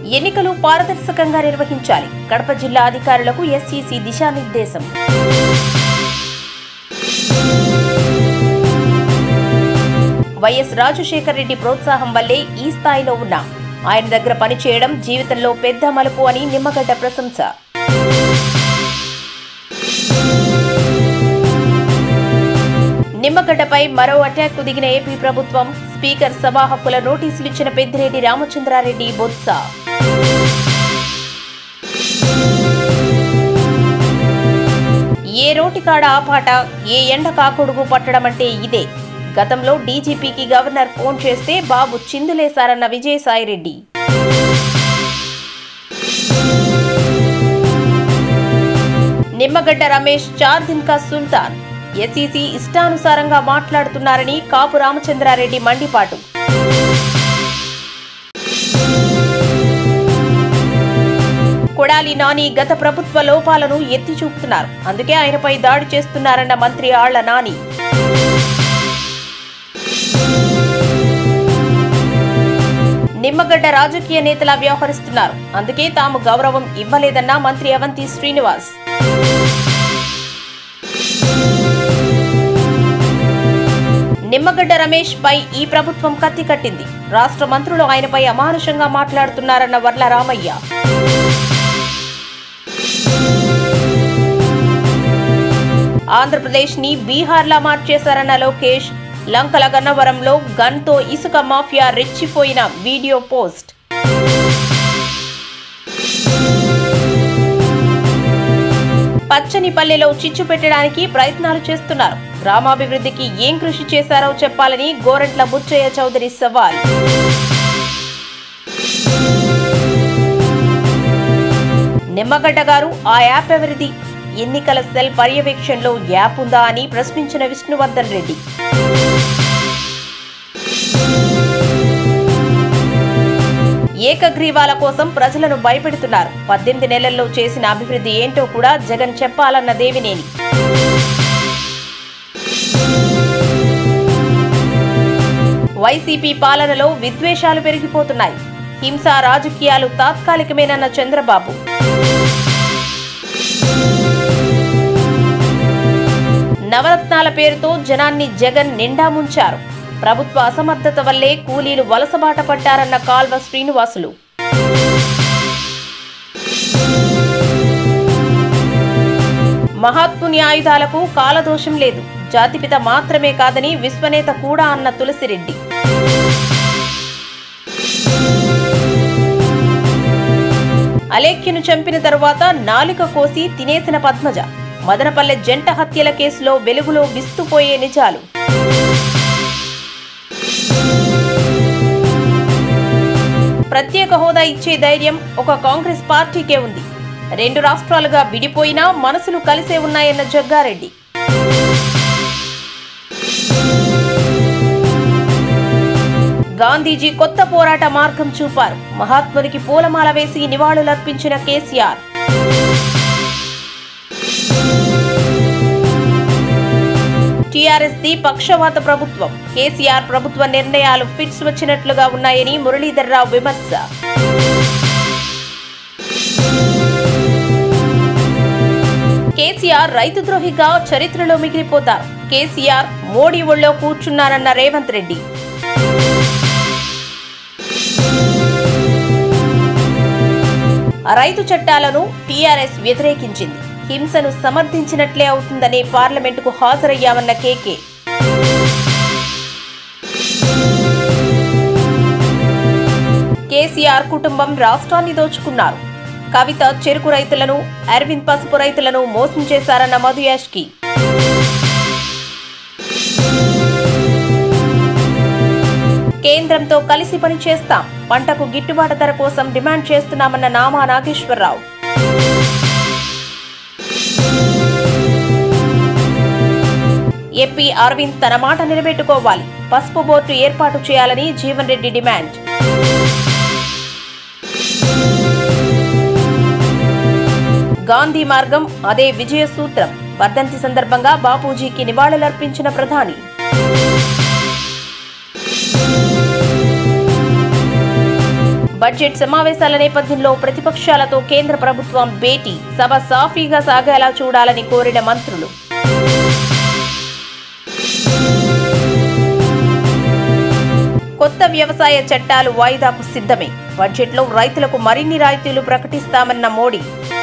ఎన్నికలు పారదర్శకంగా నిర్వహించాలి కడప జిల్లా అధికారులకు ఎస్ఈసి దిశానిర్దేశం వైఎస్ రాజశేఖర రెడ్డి ప్రోత్సాహం వల్లే ఈ స్థాయిలో ఉన్నా ఆయన దగ్గర పనిచేయడం జీవితంలో పెద్ద మలుపు అని నిమ్మగడ్డ ప్రశంస నిమ్మగడ్డపై మరో అటాక్ దిగిన ఏపీ ప్రభుత్వం స్పీకర్ సభా హక్కుల నోటీసులు ఇచ్చిన పెద్దిరెడ్డి రామచంద్రారెడ్డి బొత్స ఏ రోటికాడ ఆ పాట ఏ ఎండ కాకొడుగు పట్టడం అంటే ఇదే గతంలో డీజీపీకి గవర్నర్ ఫోన్ చేస్తే బాబు చిందులేశారన్న విజయసాయిరెడ్డి నిమ్మగడ్డ రమేష్ చార్ దిన్ కా సుల్తాన్ ఎస్ఈసి ఇష్టానుసారంగా మాట్లాడుతున్నారని కాపు రామచంద్రారెడ్డి మండిపాటు కొడాలి నాని గత ప్రభుత్వ లోపాలను ఎత్తి చూపుతున్నారు అందుకే ఆయనపై దాడి చేస్తున్నారన్న మంత్రి ఆళ్ల నాని నిమ్మగడ్డ రాజకీయ నేతలా వ్యవహరిస్తున్నారు అందుకే తాము గౌరవం ఇవ్వలేదన్న మంత్రి అవంతి శ్రీనివాస్ నిమ్మగడ్డ రమేష్ పై ఈ ప్రభుత్వం కత్తి కట్టింది రాష్ట్ర మంత్రులు ఆయనపై అమానుషంగా మాట్లాడుతున్నారన్న వర్ల రామయ్య ఆంధ్రప్రదేశ్ ని బీహార్లా మార్చేశారన్న లోకేష్ లంకల గన్నవరంలో గన్తో ఇసుక మాఫియా రెచ్చిపోయిన వీడియో పోస్ట్ పచ్చని పల్లెలో చిచ్చు పెట్టడానికి ప్రయత్నాలు చేస్తున్నారు గ్రామాభివృద్ధికి ఏం కృషి చేశారో చెప్పాలని గోరంట్ల బుచ్చయ్య చౌదరి సవాల్ నిమ్మగడ్డ గారు ఆ యాప్ ఎవరిది ఎన్నికల సెల్ పర్యవేక్షణలో యాప్ ఉందా అని ప్రశ్నించిన విష్ణువర్ధన్ రెడ్డి ఏకగ్రీవాల కోసం ప్రజలను భయపెడుతున్నారు పద్దెనిమిది నెలల్లో చేసిన అభివృద్ధి ఏంటో కూడా జగన్ చెప్పాలన్న దేవినేని వైసీపీ పాలనలో విద్వేషాలు పెరిగిపోతున్నాయి హింస రాజకీయాలు తాత్కాలికమేనన్న చంద్రబాబు నవరత్నాల పేరుతో జనాన్ని జగన్ నిండా ముంచారు ప్రభుత్వ అసమర్థత వల్లే కూలీలు వలసబాట పట్టారన్న కాల్వ శ్రీనివాసులు మహాత్ముని ఆయుధాలకు కాలదోషం లేదు జాతిపిత మాత్రమే కాదని విశ్వనేత కూడా అన్న తులసిరెడ్డి అలేఖ్యను చంపిన తరువాత నాలుక కోసి తినేసిన పద్మజ మదనపల్లె జంట హత్యల కేసులో వెలుగులో విస్తుపోయే నిజాలు ప్రత్యేక హోదా ఇచ్చే ధైర్యం ఒక కాంగ్రెస్ పార్టీకే ఉంది రెండు రాష్ట్రాలుగా విడిపోయినా మనసులు కలిసే ఉన్నాయన్న జగ్గారెడ్డి గాంధీజీ కొత్త పోరాట మార్గం చూపారు మహాత్మునికి పూలమాల వేసి నివాళులర్పించిన కేసీఆర్ టీఆర్ఎస్ ది పక్షవాత ప్రభుత్వం కేసీఆర్ ప్రభుత్వ నిర్ణయాలు ఫిట్స్ వచ్చినట్లుగా ఉన్నాయని మురళీధర్ రావు విమర్శ కేసీఆర్ రైతు ద్రోహిగా చరిత్రలో మిగిలిపోతారు కేసీఆర్ మోడీ ఒళ్ళో కూర్చున్నారన్న రేవంత్ రెడ్డి రైతు చట్టాలను టీఆర్ఎస్ వ్యతిరేకించింది హింసను సమర్థించినట్లే అవుతుందనే పార్లమెంటుకు హాజరయ్యామన్న కేకే కేసీఆర్ కుటుంబం రాష్ట్రాన్ని దోచుకున్నారు కవిత చెరుకు రైతులను అరవింద్ పసుపు రైతులను మోసం చేశారన్న మధు యాష్కి కేంద్రంతో కలిసి పనిచేస్తాం పంటకు గిట్టుబాటు ధర కోసం డిమాండ్ చేస్తున్నామన్న నామా నాగేశ్వరరావు ఎంపీ అరవింద్ తన మాట నిలబెట్టుకోవాలి పసుపు బోర్డు ఏర్పాటు చేయాలని జీవన్ రెడ్డి డిమాండ్ గాంధీ మార్గం అదే విజయ సూత్రం వర్ధంతి సందర్భంగా బాపూజీకి నివాళులర్పించిన ప్రధాని బడ్జెట్ సమావేశాల నేపథ్యంలో ప్రతిపక్షాలతో కేంద్ర ప్రభుత్వం భేటీ సభ సాఫీగా సాగేలా చూడాలని కోరిన మంత్రులు కొత్త వ్యవసాయ చట్టాలు వాయిదాకు సిద్ధమే బడ్జెట్లో రైతులకు మరిన్ని రాయితీలు ప్రకటిస్తామన్న మోడీ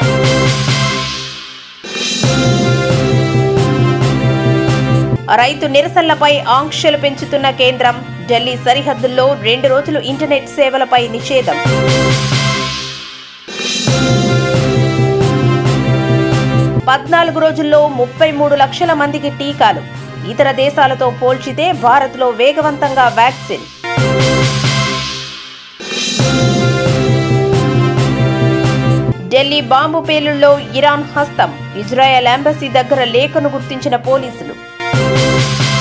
రైతు నిరసనలపై ఆంక్షలు పెంచుతున్న కేంద్రం ఢిల్లీ సరిహద్దుల్లో రెండు రోజులు ఇంటర్నెట్ సేవలపై నిషేధం పద్నాలుగు రోజుల్లో ముప్పై మూడు లక్షల మందికి టీకాలు ఇతర దేశాలతో పోల్చితే భారత్లో వేగవంతంగా వ్యాక్సిన్ ఢిల్లీ బాంబు పేలుళ్లో ఇరాన్ హస్తం ఇజ్రాయెల్ ఎంబసీ దగ్గర లేఖను గుర్తించిన పోలీసులు